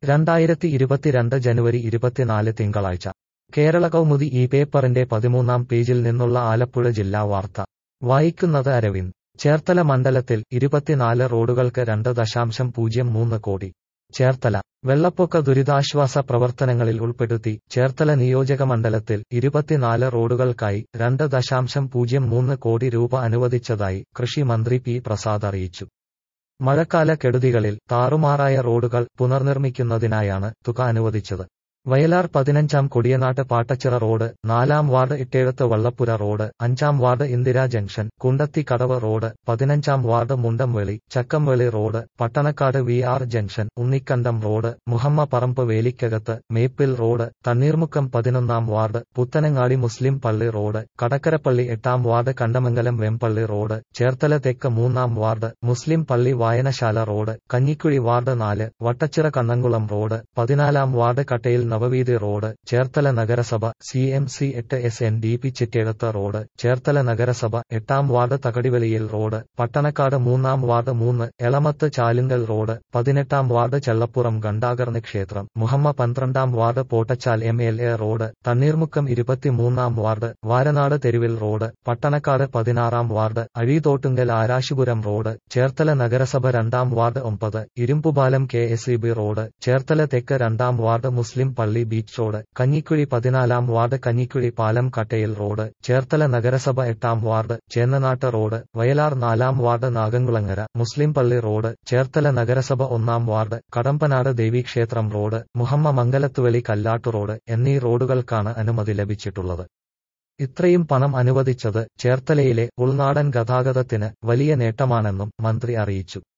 രണ്ടായിരത്തി ഇരുപത്തിരണ്ട് ജനുവരി ഇരുപത്തിനാല് തിങ്കളാഴ്ച കേരള കൗമുദി ഈ പേപ്പറിന്റെ പതിമൂന്നാം പേജിൽ നിന്നുള്ള ആലപ്പുഴ ജില്ലാ വാർത്ത വായിക്കുന്നത് അരവിന്ദ് ചേർത്തല മണ്ഡലത്തിൽ ഇരുപത്തിനാല് റോഡുകൾക്ക് രണ്ട് ദശാംശം പൂജ്യം മൂന്ന് കോടി ചേർത്തല വെള്ളപ്പൊക്ക ദുരിതാശ്വാസ പ്രവർത്തനങ്ങളിൽ ഉൾപ്പെടുത്തി ചേർത്തല നിയോജക മണ്ഡലത്തിൽ ഇരുപത്തിനാല് റോഡുകൾക്കായി രണ്ട് ദശാംശം പൂജ്യം മൂന്ന് കോടി രൂപ അനുവദിച്ചതായി കൃഷി മന്ത്രി പി പ്രസാദ് അറിയിച്ചു മഴക്കാല കെടുതികളിൽ താറുമാറായ റോഡുകൾ പുനർനിർമ്മിക്കുന്നതിനായാണ് തുക അനുവദിച്ചത് വയലാർ പതിനഞ്ചാം കൊടിയനാട്ട് പാട്ടച്ചിറ റോഡ് നാലാം വാർഡ് ഇട്ടേഴത്ത് വള്ളപ്പുര റോഡ് അഞ്ചാം ward Indira junction Kundathi Kadavu road പതിനഞ്ചാം ward Mundamveli Chakkamveli road Pattanakkad V R junction Unnikandam road Muhamma Parambu Velikkakathu മേപ്പിൽ road Thanneermukkom പതിനൊന്നാം വാർഡ് പുത്തനങ്ങാടി മുസ്ലിം പള്ളി റോഡ് കടക്കരപ്പള്ളി എട്ടാം വാർഡ് കണ്ടമംഗലം വെമ്പള്ളി റോഡ് ചേർത്തല തെക്ക് മൂന്നാം വാർഡ് മുസ്ലിം പള്ളി വായനശാല റോഡ് കഞ്ഞിക്കുഴി വാർഡ് നാല് വട്ടച്ചിറ കണ്ണംകുളം റോഡ് പതിനാലാം വാർഡ് കട്ടയിൽ നവവീതി റോഡ് ചേർത്തല നഗരസഭ സി എം സി എട്ട് S N D P Chittezhathu road Cherthala നഗരസഭ എട്ടാം വാർഡ് തകടിവെളിയിൽ റോഡ് പട്ടണക്കാട് മൂന്നാം വാർഡ് മൂന്ന് എളമത്ത് ചാലുങ്കൽ റോഡ് പതിനെട്ടാം വാർഡ് ചെള്ളപ്പുറം ഗണ്ടാകർണി ക്ഷേത്രം മുഹമ്മ പന്ത്രണ്ടാം ward Pottachal M L A road Thanneermukkom ഇരുപത്തിമൂന്നാം വാർഡ് വാരനാട് തെരുവിൽ റോഡ് പട്ടണക്കാട് പതിനാറാം വാർഡ് അഴീതോട്ടുങ്കൽ ആരാശിപുരം റോഡ് ചേർത്തല നഗരസഭ രണ്ടാം വാർഡ് ഒമ്പത് Irumbupalam K S E B road Cherthala തെക്ക് രണ്ടാം വാർഡ് മുസ്ലിം പള്ളി ബീച്ച് റോഡ് കഞ്ഞിക്കുഴി പതിനാലാം വാർഡ് കഞ്ഞിക്കുഴി പാലം കട്ടയിൽ റോഡ് ചേർത്തല നഗരസഭ എട്ടാം വാർഡ് ചേന്നനാട്ട് റോഡ് വയലാർ നാലാം വാർഡ് നാഗംകുളങ്ങര മുസ്ലിം പള്ളി റോഡ് ചേർത്തല നഗരസഭ ഒന്നാം വാർഡ് കടമ്പനാട് ദേവീക്ഷേത്രം റോഡ് മുഹമ്മ മംഗലത്തുവെളി കല്ലാട്ടു റോഡ് എന്നീ റോഡുകൾക്കാണ് അനുമതി ലഭിച്ചിട്ടുള്ളത് ഇത്രയും പണം അനുവദിച്ചത് ചേർത്തലയിലെ ഉൾനാടൻ ഗതാഗതത്തിന് വലിയ നേട്ടമാണെന്നും മന്ത്രി അറിയിച്ചു